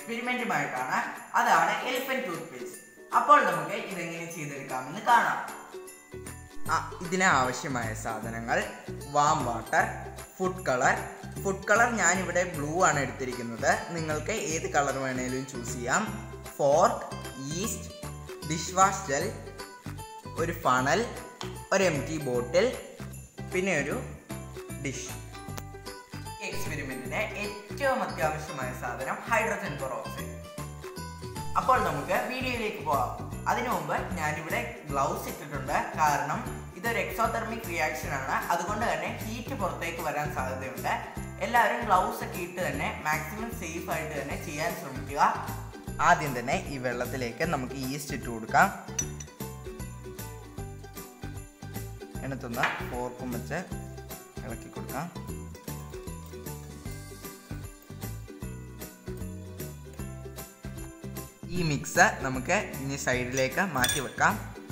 എക്സ്പെരിമെന്റുമായിട്ടാണ് അതാണ് elephant tooth paste അപ്പോൾ നമുക്ക് ഇതെങ്ങനെ ചെയ്തെടുക്കാമെന്ന് കാണാം ആ, ഇതിന് ആവശ്യമായ സാധനങ്ങൾ warm water food colour food colour ഞാനിവിടെ ബ്ലൂ ആണ് എടുത്തിരിക്കുന്നത് നിങ്ങൾക്ക് ഏത് കളർ വേണേലും ചൂസ് ചെയ്യാം fork yeast dish wash gel ഒരു ഫണൽ ഒരു എം ടി ബോട്ടിൽ പിന്നെ ഒരു ഡിഷ് ഈ എക്സ്പെരിമെന്റിന് ഏറ്റവും അത്യാവശ്യമായ സാധനം ഹൈഡ്രജൻ പെറോക്സൈഡ് അപ്പോൾ നമുക്ക് വീഡിയോയിലേക്ക് പോകാം അതിനു മുമ്പ് ഞാനിവിടെ ഗ്ലൗസ് ഇട്ടിട്ടുണ്ട് കാരണം ഇതൊരു എക്സോതെർമിക് റിയാക്ഷൻ ആണ് അതുകൊണ്ട് തന്നെ ഹീറ്റ് പുറത്തേക്ക് വരാൻ സാധ്യതയുണ്ട് എല്ലാവരും ഗ്ലൗസ് ഒക്കെ ഇട്ട് തന്നെ മാക്സിമം സേഫ് ആയിട്ട് തന്നെ ചെയ്യാൻ ശ്രമിക്കുക ആദ്യം തന്നെ ഈ വെള്ളത്തിലേക്ക് നമുക്ക് ഈസ്റ്റ് ഇട്ട് കൊടുക്കാം എന്നിട്ടൊന്ന് ഫോർക്കും വെച്ച് ഇളക്കി കൊടുക്കാം ഈ മിക്സ് നമുക്ക് ഇനി സൈഡിലേക്ക് മാറ്റി വെക്കാം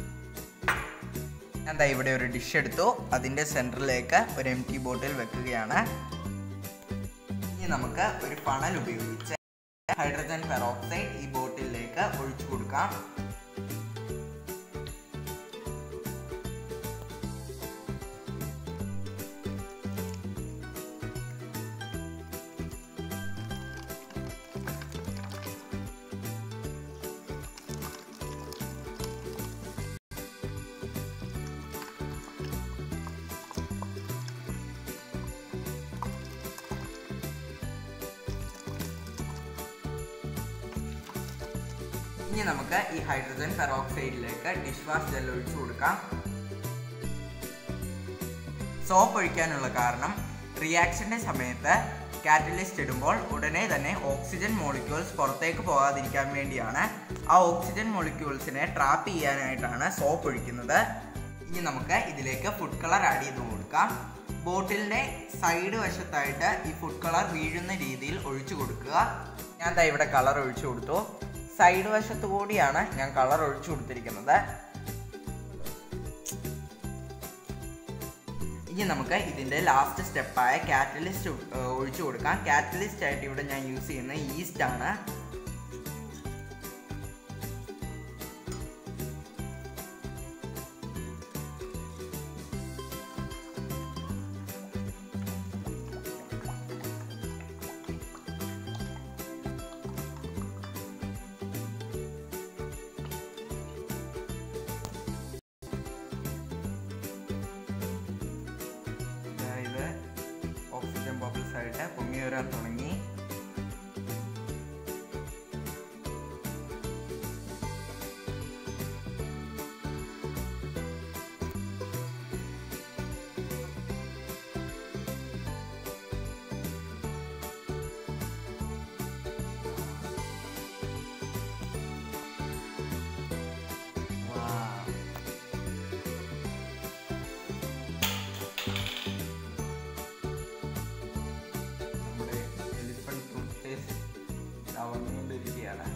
ഞാൻ ദാ ഇവിടെ ഒരു ഡിഷ് എടുത്തു അതിൻ്റെ സെൻറ്ററിലേക്ക് ഒരു എം ടി ബോട്ടിൽ വെക്കുകയാണ് ഇനി നമുക്ക് ഒരു ഫണൽ ഉപയോഗിച്ച് ഹൈഡ്രജൻ പെറോക്സൈഡ് ഈ ബോട്ടിലേക്ക് ഒഴിച്ചു കൊടുക്കാം ഇനി നമുക്ക് ഈ ഹൈഡ്രജൻ പെറോക്സൈഡിലേക്ക് ഡിഷ് വാഷ് ജെൽ ഒഴിച്ചു കൊടുക്കാം സോപ്പ് ഒഴിക്കാനുള്ള കാരണം റിയാക്ഷന്റെ സമയത്ത് കാറ്റലിസ്റ്റ് ഇടുമ്പോൾ ഉടനെ തന്നെ ഓക്സിജൻ മോളിക്യൂൾസ് പുറത്തേക്ക് പോകാതിരിക്കാൻ വേണ്ടിയാണ് ആ ഓക്സിജൻ മോളിക്യൂൾസിനെ ട്രാപ്പ് ചെയ്യാനായിട്ടാണ് സോപ്പ് ഒഴിക്കുന്നത് ഇനി നമുക്ക് ഇതിലേക്ക് ഫുഡ് കളർ ആഡ് ചെയ്ത് കൊടുക്കാം ബോട്ടിലിന്റെ സൈഡ് വശത്തായിട്ട് ഈ ഫുഡ് കളർ വീഴുന്ന രീതിയിൽ ഒഴിച്ചു കൊടുക്കുക ഞാൻ ദാ ഇവിടെ കളർ ഒഴിച്ചു കൊടുത്തു സൈഡ് വശത്ത് കൂടിയാണ് ഞാൻ കളർ ഒഴിച്ചു കൊടുത്തിരിക്കുന്നത് ഇനി നമുക്ക് ഇതിന്റെ ലാസ്റ്റ് സ്റ്റെപ്പായ കാറ്റലിസ്റ്റ് ഒഴിച്ചു കൊടുക്കാം കാറ്റലിസ്റ്റ് ആയിട്ട് ഇവിടെ ഞാൻ യൂസ് ചെയ്യുന്ന ഈസ്റ്റ് ആണ് അതായത് ഓക്സിജൻ ബബിൾസ് ആയിട്ട് പൊങ്ങി വരാൻ തുടങ്ങി Wow. നമ്മുടെ എലിഫന്റ് ടൂത്ത് പേസ്റ്റ് വന്നുകൊണ്ടിരിക്കുകയാണ്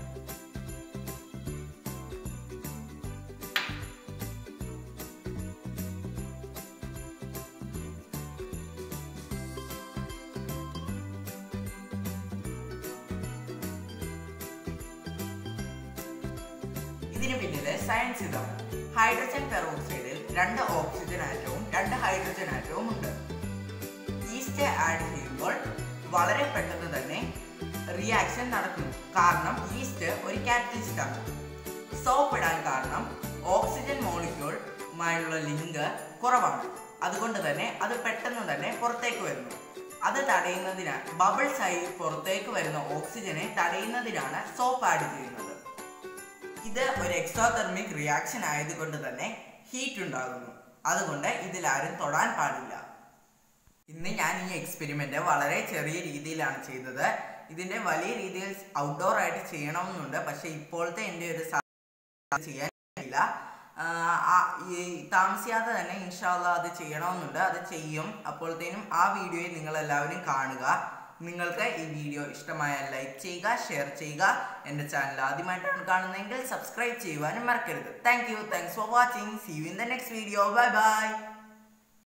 ഇതിന് പിന്നിലെ സയൻസ് ഇതാണ് ഹൈഡ്രജൻ പെറോക്സൈഡിൽ രണ്ട് ഓക്സിജൻ ആറ്റവും രണ്ട് ഹൈഡ്രജൻ ആറ്റവും ഉണ്ട് ഈസ്റ്റ് ആഡ് ചെയ്യുമ്പോൾ വളരെ പെട്ടെന്ന് തന്നെ റിയാക്ഷൻ നടക്കുന്നു കാരണം ഈസ്റ്റ് ഒരു കാറ്റലിസ്റ്റ് ആണ് സോപ്പ് ഇടാൻ കാരണം ഓക്സിജൻ മോളിക്യൂളുമായുള്ള ലിങ്ക് കുറവാണ് അതുകൊണ്ട് തന്നെ അത് പെട്ടെന്ന് തന്നെ പുറത്തേക്ക് വരുന്നു അത് തടയുന്നതിനാണ് ബബിൾസ് ആയി പുറത്തേക്ക് വരുന്ന ഓക്സിജനെ തടയുന്നതിനാണ് സോപ്പ് ആഡ് ചെയ്യുന്നത് ഇത് ഒരു എക്സോതെർമിക് റിയാക്ഷൻ ആയതുകൊണ്ട് തന്നെ ഹീറ്റ് ഉണ്ടാകുന്നു അതുകൊണ്ട് ഇതിലാരും തൊടാൻ പാടില്ല ഇന്ന് ഞാൻ ഈ എക്സ്പെരിമെന്റ് വളരെ ചെറിയ രീതിയിലാണ് ചെയ്തത് ഇതിന്റെ വലിയ രീതിയിൽ ഔട്ട്ഡോർ ആയിട്ട് ചെയ്യണമെന്നുണ്ട് പക്ഷെ ഇപ്പോഴത്തെ എൻ്റെ ഒരു സാഹചര്യം ചെയ്യാൻ കഴിയില്ല ആഹ് ആ- ഈ താമസിയാതെ തന്നെ ഇൻഷാല്ല അത് ചെയ്യണമെന്നുണ്ട് അത് ചെയ്യും അപ്പോഴത്തേനും ആ വീഡിയോ നിങ്ങൾ എല്ലാവരും കാണുക നിങ്ങൾക്ക് ഈ വീഡിയോ ഇഷ്ടമായാൽ ലൈക്ക് ചെയ്യുക ഷെയർ ചെയ്യുക എൻ്റെ ചാനൽ ആദ്യമായിട്ടാണ് കാണുന്നതെങ്കിൽ സബ്സ്ക്രൈബ് ചെയ്യുവാനും മറക്കരുത് thank you thanks for watching see you in the next video bye by